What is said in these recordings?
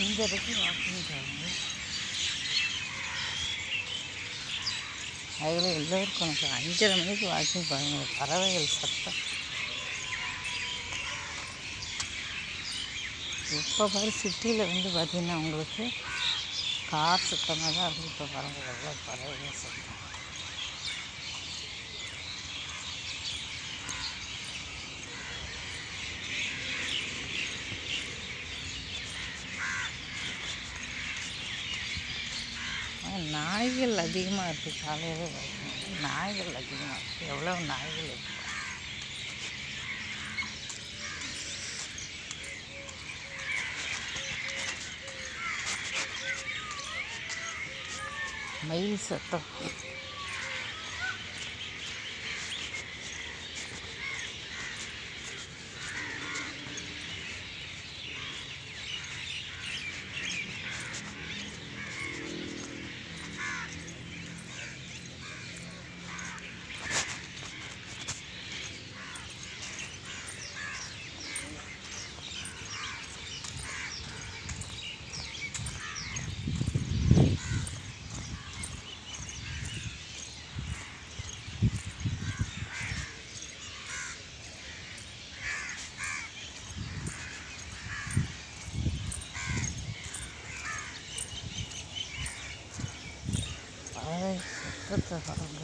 அஞ்சரைக்கு வாக்கிங் போவாங்க அதில் எல்லோருக்கும் எனக்கு அஞ்சரை மணிக்கு வாக்கிங் போவாங்க பறவைகள் சத்தம் இப்போ பாரு சிட்டியில் வந்து பார்த்திங்கன்னா உங்களுக்கு கார் சுத்தமாக தான் இருக்குது இப்போ பறவைகள் பறவைகள் சத்தம் ஆனா, நாய்கள் அதிகமாக இருக்குது காலையில் நாய்கள் அதிகமாக இருக்குது எவ்வளோ நாய்கள் இருக்கு மயில் சத்தம் பறவை சத்தத்தை பாருங்க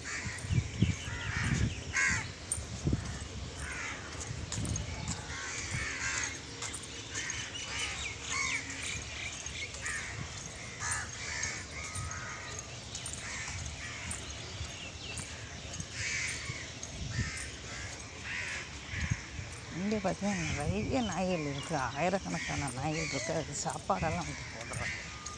இங்கே பார்த்தீங்கன்னா நிறைய நாய்கள் இருக்குது ஆயிரக்கணக்கான நாய்கள் இருக்குது அது சாப்பாடெல்லாம் வந்து போடுறாங்க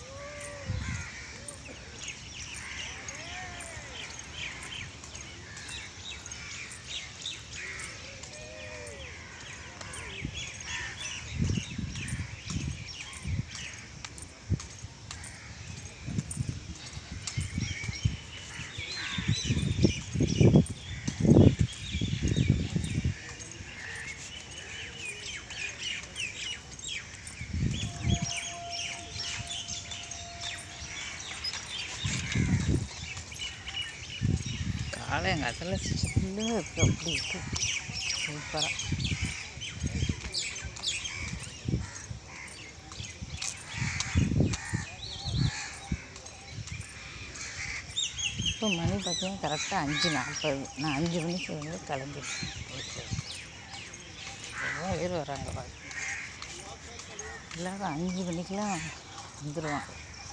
காலையங்காலத்தில் சில்லுன்னு இருக்குது அப்படி இருக்குது சூப்பராக இப்போ மணி பார்த்தீங்கன்னா கரெக்டாக அஞ்சு நாற்பது நான் அஞ்சு மணிக்கு வந்து கிளம்பிட்டேன் எவ்வளோ பேர் வராங்க பாருங்க எல்லாரும் அஞ்சு மணிக்கெலாம் வந்துடுவாங்க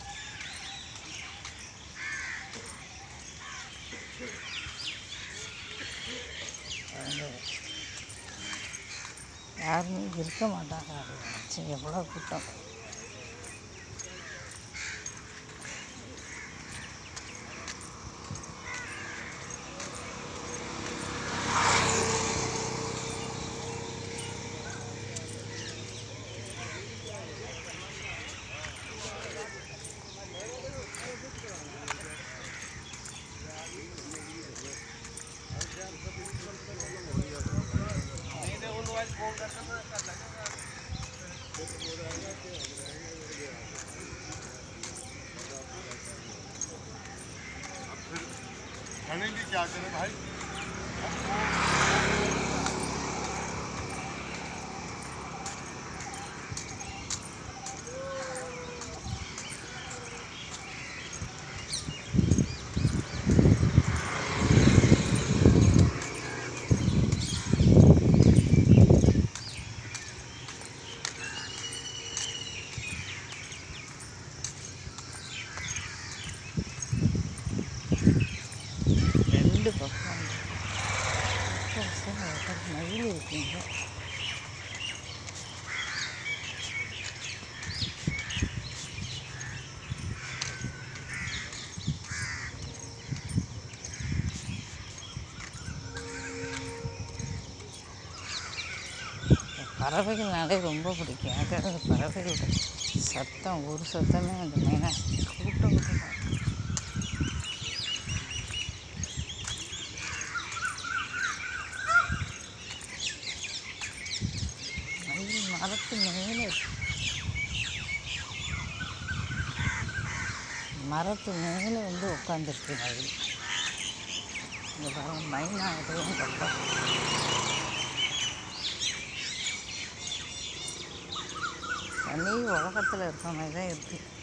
அவங்க யாருமே இருக்க மாட்டாங்க அது நினச்சி எவ்வளோ கூட்டம் खाने की क्या करें भाई ரெண்டு பக்கம் மயில் இருக்குங்க பறவைகள்னாலே ரொம்ப பிடிக்கும் எனக்கு அந்த பறவைகள் சத்தம் ஒரு சத்தமே அந்த மெயினாக கூட்டம் கூட்டமாக மயில் மரத்து மேலே இருக்கு. மரத்து மேலே வந்து உட்காந்துருக்கு மயில் இங்கே பாருங்க மைனா அதுவும் ரொம்ப தனி உலகத்தில் இருக்க மாதிரி தான் இருக்குது